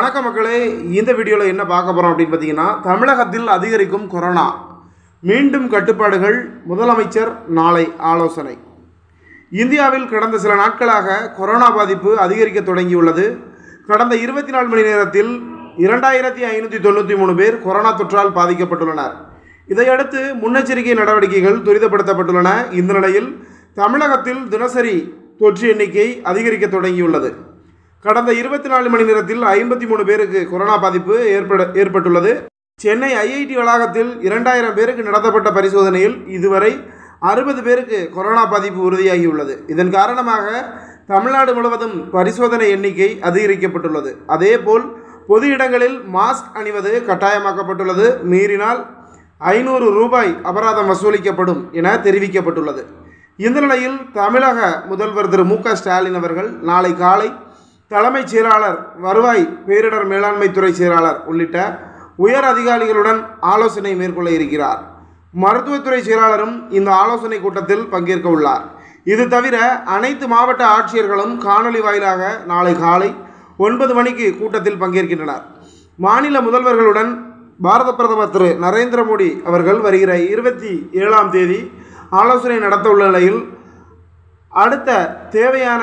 வணக்க மக்களே இந்த வீடியோவில் என்ன பார்க்க போகிறோம் அப்படின்னு பார்த்தீங்கன்னா தமிழகத்தில் அதிகரிக்கும் கொரோனா மீண்டும் கட்டுப்பாடுகள் முதலமைச்சர் நாளை ஆலோசனை இந்தியாவில் கடந்த சில நாட்களாக கொரோனா பாதிப்பு அதிகரிக்க தொடங்கியுள்ளது கடந்த இருபத்தி நாலு மணி நேரத்தில் இரண்டாயிரத்தி ஐநூற்றி தொண்ணூற்றி மூணு பேர் கொரோனா தொற்றால் பாதிக்கப்பட்டுள்ளனர் இதையடுத்து முன்னெச்சரிக்கை நடவடிக்கைகள் துரிதப்படுத்தப்பட்டுள்ளன இந்த நிலையில் தமிழகத்தில் தினசரி தொற்று எண்ணிக்கை அதிகரிக்க தொடங்கியுள்ளது கடந்த இருபத்தி நாலு மணி நேரத்தில் ஐம்பத்தி மூணு பேருக்கு கொரோனா பாதிப்பு ஏற்பட ஏற்பட்டுள்ளது சென்னை ஐஐடி வளாகத்தில் இரண்டாயிரம் பேருக்கு நடத்தப்பட்ட பரிசோதனையில் இதுவரை அறுபது பேருக்கு கொரோனா பாதிப்பு உறுதியாகியுள்ளது இதன் காரணமாக தமிழ்நாடு முழுவதும் பரிசோதனை எண்ணிக்கை அதிகரிக்கப்பட்டுள்ளது அதேபோல் பொது இடங்களில் மாஸ்க் அணிவது கட்டாயமாக்கப்பட்டுள்ளது மீறினால் ஐநூறு ரூபாய் அபராதம் வசூலிக்கப்படும் என தெரிவிக்கப்பட்டுள்ளது இந்த நிலையில் தமிழக முதல்வர் திரு மு க ஸ்டாலின் அவர்கள் நாளை காலை தலைமைச் செயலாளர் வருவாய் பேரிடர் மேலாண்மை துறை செயலாளர் உள்ளிட்ட உயர் அதிகாரிகளுடன் ஆலோசனை மேற்கொள்ள இருக்கிறார் மருத்துவத்துறை செயலாளரும் இந்த ஆலோசனை கூட்டத்தில் பங்கேற்க உள்ளார் இது தவிர அனைத்து மாவட்ட ஆட்சியர்களும் காணொலி வாயிலாக நாளை காலை ஒன்பது மணிக்கு கூட்டத்தில் பங்கேற்கின்றனர் மாநில முதல்வர்களுடன் பாரத பிரதமர் திரு நரேந்திர மோடி அவர்கள் வருகிற இருபத்தி ஏழாம் தேதி ஆலோசனை நடத்த உள்ள நிலையில் அடுத்த தேவையான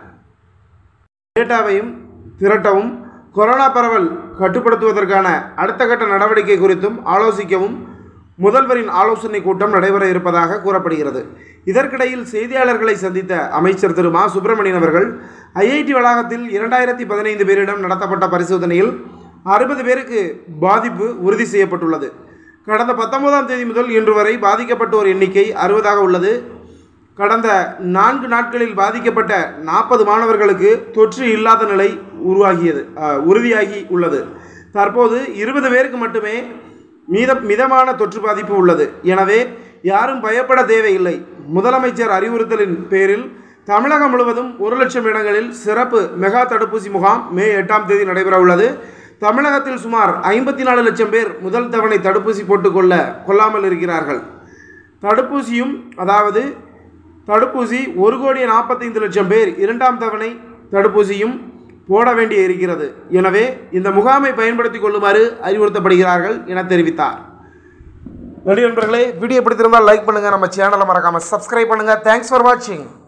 டேட்டாவையும் திரட்டவும் கொரோனா பரவல் கட்டுப்படுத்துவதற்கான அடுத்த கட்ட நடவடிக்கை குறித்தும் ஆலோசிக்கவும் முதல்வரின் ஆலோசனை கூட்டம் நடைபெற இருப்பதாக கூறப்படுகிறது இதற்கிடையில் செய்தியாளர்களை சந்தித்த அமைச்சர் திரு மா சுப்பிரமணியன் அவர்கள் ஐஐடி வளாகத்தில் இரண்டாயிரத்தி பதினைந்து பேரிடம் நடத்தப்பட்ட பரிசோதனையில் அறுபது பேருக்கு பாதிப்பு உறுதி செய்யப்பட்டுள்ளது கடந்த பத்தொன்பதாம் தேதி முதல் இன்று வரை பாதிக்கப்பட்டோர் எண்ணிக்கை அறுபதாக உள்ளது கடந்த நான்கு நாட்களில் பாதிக்கப்பட்ட நாற்பது மாணவர்களுக்கு தொற்று இல்லாத நிலை உருவாகியது அஹ், உறுதியாகி உள்ளது தற்போது இருபது பேருக்கு மட்டுமே மீத மிதமான தொற்று பாதிப்பு உள்ளது எனவே யாரும் பயப்பட தேவையில்லை முதலமைச்சர் அறிவுறுத்தலின் பேரில் தமிழகம் முழுவதும் ஒரு லட்சம் இடங்களில் சிறப்பு மெகா தடுப்பூசி முகாம் மே எட்டாம் தேதி நடைபெற உள்ளது தமிழகத்தில் சுமார் ஐம்பத்தி நாலு லட்சம் பேர் முதல் தவணை தடுப்பூசி போட்டுக்கொள்ள கொள்ளாமல் இருக்கிறார்கள் தடுப்பூசியும் அதாவது தடுப்பூசி ஒரு கோடி நாற்பத்தைந்து லட்சம் பேர் இரண்டாம் தவணை தடுப்பூசியும் போட வேண்டி இருக்கிறது எனவே இந்த முகாமை பயன்படுத்திக் கொள்ளுமாறு அறிவுறுத்தப்படுகிறார்கள் என தெரிவித்தார் நன்றி நண்பர்களே வீடியோ பிடித்திருந்தால் லைக் பண்ணுங்கள் நம்ம சேனலை மறக்காமல் சப்ஸ்கிரைப் பண்ணுங்கள் தேங்க்ஸ் ஃபார் வாட்சிங்